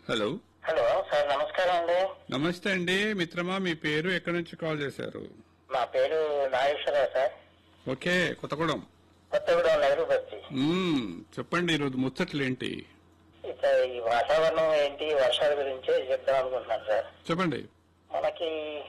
Hello hello sir నమస్కారం అండి నమస్తే అండి మిత్రమా మీ పేరు ఎక్కడి నుంచి కాల్ చేశారు నా పేరు నాగేశ్వరరావు సార్ ఓకే కొత్తగూడెం కొత్తగూడెం నెహ్రూ బస్తీ మ్మ్, చెప్పండి ఈరోజు ముచ్చట్లేంటి ఇక ఈ వాతావరణం ఏంటి వర్షాల గురించే చెప్దాం అనుకుంటున్నాను సార్ చెప్పండి మనకి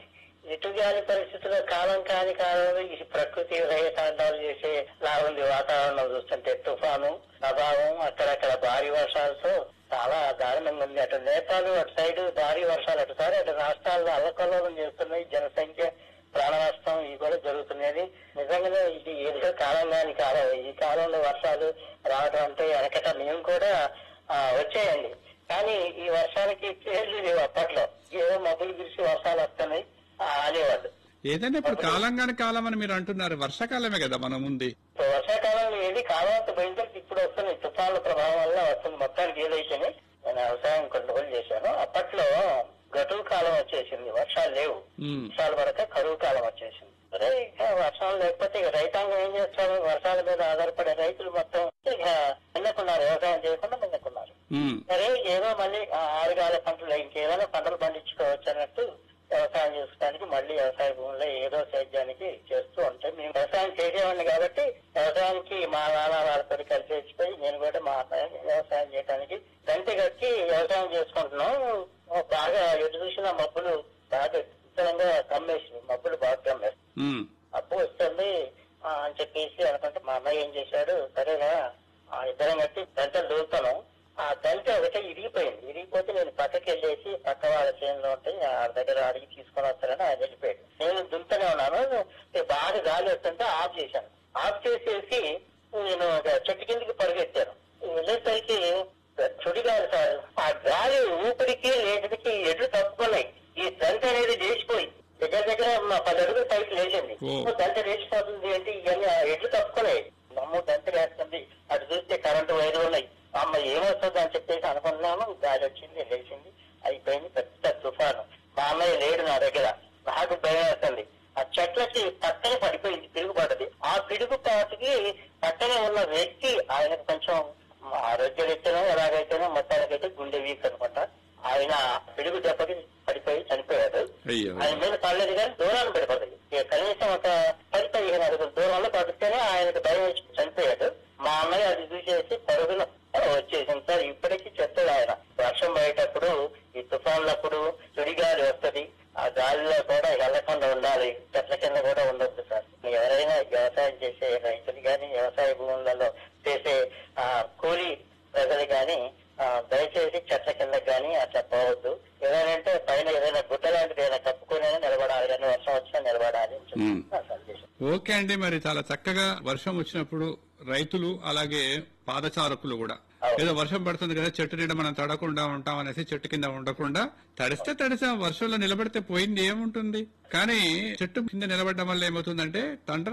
ఎటుగాని పరిస్థితుల్లో కాలం కాని కాలంలో ఈ ప్రకృతి రహితాండాలు చేసే లా ఉంది వాతావరణం చూస్తుంటే తుఫాను ప్రభావం అక్కడక్కడ భారీ వర్షాలతో చాలా దారుణంగా ఉంది అటు నేపాల్ అటు సైడ్ భారీ వర్షాలు అటు సారి అటు రాష్ట్రాల్లో అల్లకల్లోలం చేస్తున్నాయి జనసంఖ్య ప్రాణ నష్టం ఇవి కూడా జరుగుతున్నాయి నిజంగానే ఇది ఏదో కాలం కాని కాలం ఈ కాలంలో వర్షాలు రావడం అంటే వెనకట మేము కూడా ఆ, వచ్చాయండి కానీ ఈ వర్షాలకి పేర్లు లేవు అప్పట్లో ఏదో మబ్బులు విరిసి వర్షాలు వస్తున్నాయి ఆ, అనేవాళ్ళు ఏదైనా ఇప్పుడు కాలం కాని కాలం అని మీరు అంటున్నారు వర్షాకాలమే కదా మనం ఉంది ఇప్పుడు వర్షాకాలంలో ఏది కాలంతో పోయిందో ఇప్పుడు వస్తుంది తుఫాన్ల ప్రభావం వల్ల వస్తుంది మొత్తానికి ఏదైతేనే నేను వ్యవసాయం కొనుగోలు చేశాను అప్పట్లో గతువు కాలం వచ్చేసింది వర్షాలు లేవు మ్మ్. వర్షాలు పడక కరువు కాలం వచ్చేసింది అరే ఇక వర్షాలు లేకపోతే ఇక రైతాంగం ఏం చేస్తారు వర్షాల మీద ఆధారపడే రైతులు మొత్తం ఇక మిన్నకున్నారు వ్యవసాయం చేయకుండా మిన్నకున్నారు మ్మ్. సరే ఏదో మళ్ళీ ఆ ఆరుగాల పంటలు ఇంకేదైనా పంటలు పండించుకోవచ్చు అన్నట్టు వ్యవసాయం చేసుకోవడానికి మళ్ళీ వ్యవసాయ భూముల్లో ఏదో సేద్యానికి చేస్తూ ఉంటే మేము వ్యవసాయం చేసేవాడిని కాబట్టి వ్యవసాయానికి మా నాన్న వాళ్ళతో కలిసి వచ్చిపోయి నేను కూడా మా అబ్బాయి వ్యవసాయం చేయడానికి గంటి కట్టి వ్యవసాయం చేసుకుంటున్నాం బాగా ఎటు చూసిన మబ్బులు బాగా విత్తనంగా కమ్మేసింది మబ్బులు బాగా కమ్మేసి మ్మ్. అప్పు వస్తుంది ఆ, అని చెప్పేసి అనుకుంటే మా అమ్మాయి ఏం చేశాడు సరేనా ఆ ఇద్దరం కట్టి గంటలు దూకుతాను ఆ గంట ఒకటే ఇరిగిపోయింది ఇరిగిపోతే నేను పక్కకి వెళ్ళేసి పక్క వాళ్ళ చేనులో ఉంటే ఆ దగ్గర అడిగి తీసుకొని వస్తారని ఆయన వెళ్ళిపోయాడు నేను దుంతనే ఉన్నాను ఇక బాగా గాలి వస్తుంటే ఆఫ్ చేశాను ఆఫ్ చేసేసి నేను ఒక చెట్టు కిందకి పరిగెత్తాను వెళ్ళేసరికి చుడిగాలి సార్ ఆ గాలి ఊపిరికి లేటికి ఎడ్లు తప్పుకున్నాయి ఈ దంత అనేది లేచిపోయింది దగ్గర దగ్గర మా పది అడుగులు పైకి లేచింది ఓ. దంత లేచిపోతుంది ఏంటి ఇవన్నీ ఆ ఎడ్లు తప్పుకున్నాయి నమ్ము దంత లేస్తుంది అటు చూస్తే కరెంటు వైర్లు ఉన్నాయి అమ్మ ఏమొస్తుంది అని చెప్పేసి అనుకున్నాను గాలి వచ్చింది లేచింది అయిపోయింది పెద్ద తుఫాను మా అమ్మాయి లేడు నా దగ్గర నాకు భయం వేస్తుంది ఆ చెట్లకి పక్కనే పడిపోయింది పిడుగుపడ్డది ఆ పిడుగుపాటుకి పక్కనే ఉన్న వ్యక్తి ఆయనకు కొంచెం ఆరోగ్యరీత్యానో ఎలాగైతేనో మొత్తానికైతే గుండె వీక్ అనుకుంటా ఆయన పిడుగు దెబ్బకి పడిపోయి చనిపోయాడు అయ్యో ఆయన మీద పడలేదు కానీ దూరాన్ని పడిపోతుంది ఇక కనీసం ఒక పది పదిహేను అడుగుల దూరంలో పడితేనే ఆయనకు భయం వచ్చి చనిపోయాడు మా అన్నయ్య అది చూసేసి పరుగున వచ్చేసింది సార్ ఇప్పటికీ చెప్తాడు ఆయన వర్షం పడేటప్పుడు ఈ తుఫాన్లప్పుడు సుడిగాలి వస్తది ఆ గాలిలో కూడా వెళ్లకుండా ఉండాలి చెట్ల కింద కూడా ఉండొద్దు సార్ ఎవరైనా వ్యవసాయం చేసే రైతులు గాని వ్యవసాయ భూములలో చేసే ఆ కూలీ ప్రజలు గాని ఆ, దయచేసి చెట్ల కింద గాని అట్లా పోవద్దు ఏదైనా పైన ఏదైనా గుడ్డ లాంటిది ఏదైనా కప్పుకొని నిలబడాలి కానీ వర్షం వచ్చినా నిలబడాలి అని చెప్పి మ్మ్. నా సందేశం ఓకే అండి మరి చాలా చక్కగా వర్షం వచ్చినప్పుడు రైతులు అలాగే పాదచారకులు కూడా ఏదో వర్షం పడుతుంది కదా చెట్టు నీడ మనం తడకుండా ఉంటాం అనేసి చెట్టు కింద ఉండకుండా తడిస్తే తడిసాం వర్షంలో నిలబడితే పోయింది ఏముంటుంది కానీ చెట్టు కింద నిలబడడం వల్ల ఏమవుతుందంటే తండ్రి